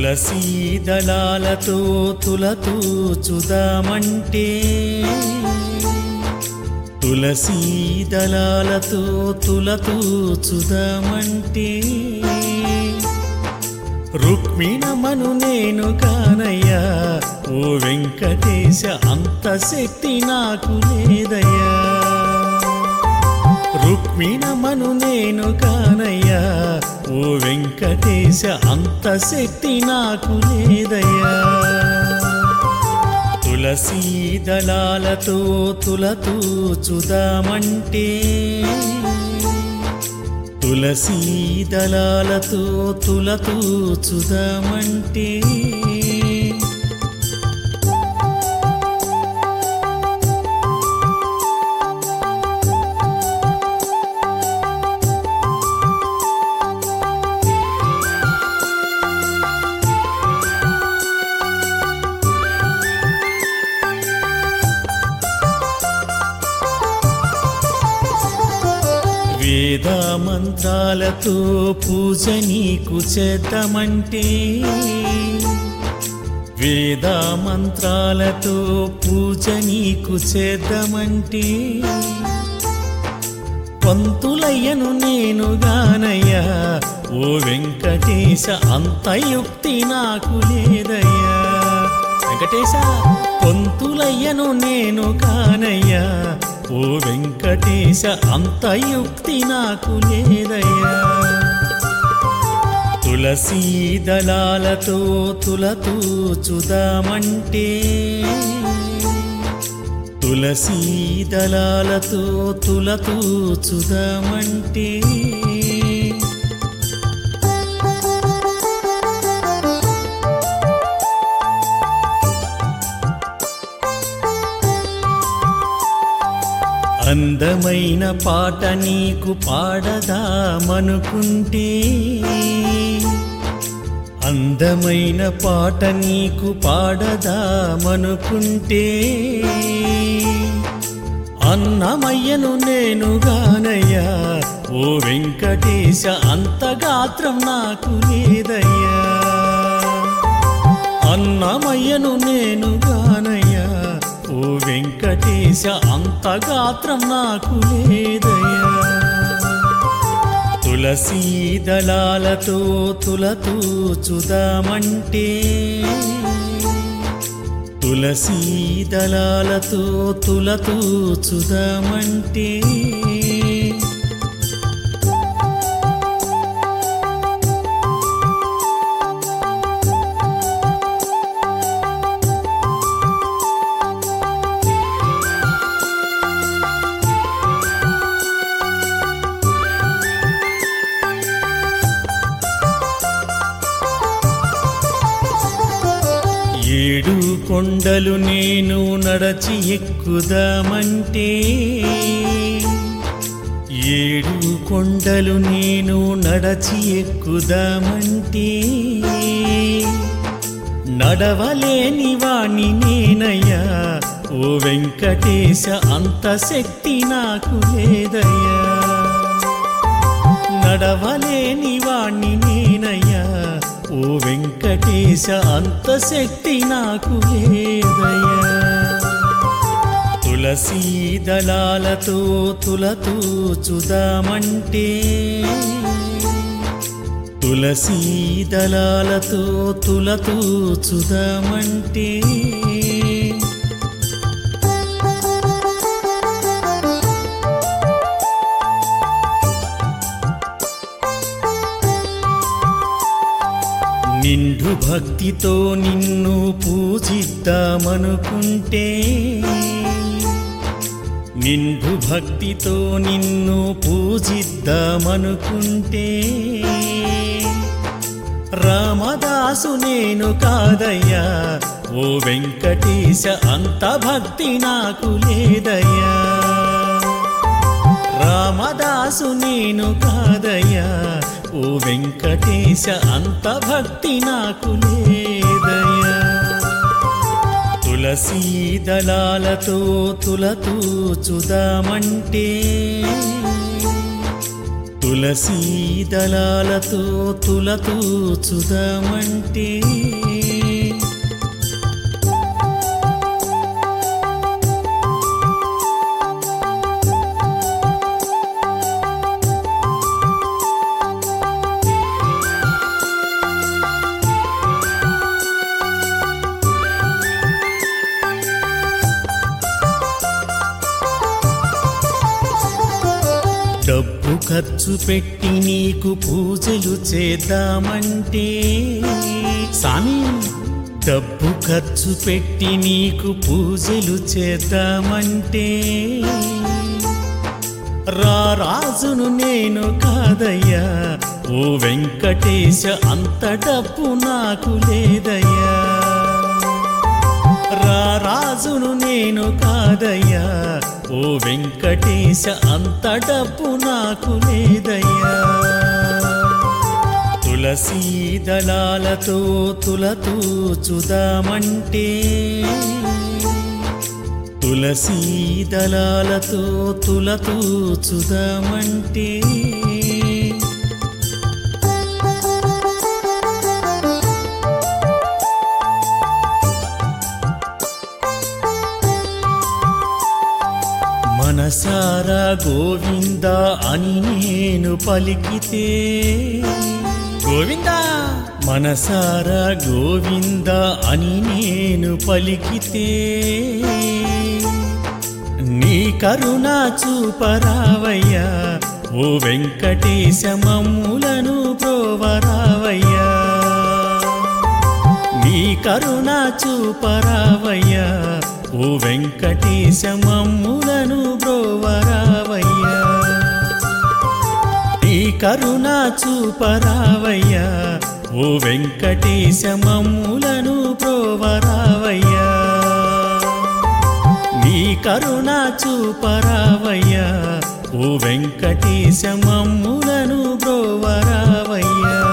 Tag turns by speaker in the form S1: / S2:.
S1: తులసీ దళాలతో తులతూచుదామంటే తులసీ దళాలతో తులతూచుదామంటే రుక్మిణమను నేను కానయ్యా ఓ వెంకటేశ అంత శక్తి నాకు లేదయ్యా రుక్మిణమను నేను కానయ్యా ఓ వెంకటేశ అంత శక్తి నాకు లేదయ్యా తులసీ దళాలతో తులతూచుదామంటే తులసీ దళాలతో తులతూచుదామంటే వేద మంత్రాలతో పూజ నీకు చేద్దామంటే వేద మంత్రాలతో పూజ నీకు చేద్దామంటే పంతులయ్యను నేను గానయ్యా ఓ వెంకటేశ అంత యుక్తి నాకు లేదయ్యా వెంకటేశ పొంతులయ్యను నేను కానయ్యా ఓ వెంకటేశ అంత యుక్తి నాకు లేదయ్యా తులసీ దళాలతో తులతూచుదామంటే తులసీ దళాలతో తులతూచుదామంటే అందమైన పాట నీకు పాడదామనుకుంటే అందమైన పాట నీకు పాడదామనుకుంటే అన్నమయ్యను నేను గానయ్యా ఓ వెంకటేశ అంత గాత్రం నాకు లేదయ్యా అన్నమయ్యను నేను గానయ్యా ఓ వెంకటేశ అంత గాత్రం నాకు లేదయ్యా తులసీ దళాలతో తులతూచుదామంటే తులసీ దళాలతో తులతూచుదామంటే ఏడు కొండలు నేను నడచి ఎక్కుదామంటే ఏడు కొండలు నేను నడచి ఎక్కుదామంటే నడవలేని వాణ్ణి నేనయ్యా ఓ వెంకటేశ అంత శక్తి నాకు లేదయ్యా నడవలేని వాణ్ణి నేనయ్యా ఓ వెంకటేశ అంత శక్తి నాకు లేదయ్యా తులసీ దళాలతో తులతూచుదామంటే తులసీ దళాలతో తులతూచుదామంటే నిండు భక్తితో నిన్ను పూజిద్దామనుకుంటే నిండు భక్తితో నిన్ను పూజిద్దామనుకుంటే రామదాసు నేను కాదయ్యా ఓ వెంకటేశ అంత భక్తి నాకు లేదయ్యా రామదాసు నేను కాదయ్యా ఓ వెంకటేశ అంత భక్తి నాకు లేదయ్యా తులసీ దళాలతో తులతూచుదామంటే తులసీ దళాలతో తులతూచుదామంటే డబ్బు ఖర్చు పెట్టి నీకు పూజలు చేద్దామంటే సామి డబ్బు ఖర్చు పెట్టి నీకు పూజలు చేద్దామంటే రా రాజును నేను కాదయ్యా ఓ వెంకటేశ అంత డబ్బు నాకు లేదయ్యా రా రాజును నేను కాదయ్యా ఓ వెంకటేశ అంత డబ్బు నాకు లేదయ్యా తులసీ దళాలతో తులతూచుదామంటే తులసీ దళాలతో తులతూచుదామంటే మనసారా గోవింద అని నేను పలికితే గోవింద మనసారా గోవింద అని నేను పలికితే నీ కరుణ చూపరావయ్యా ఓ వెంకటేశ మమ్ములను ప్రోవరావయ్యా నీ కరుణ చూపరావయ్యా ఓ వెంకటేశ మమ్ములను బ్రోవరావయ్యా నీ కరుణ చూపరావయ్యా ఓ వెంకటేశ మమ్ములను బ్రోవరావయ్యా నీ కరుణ చూపరావయ్యా ఓ వెంకటేశ మమ్ములను బ్రోవరావయ్యా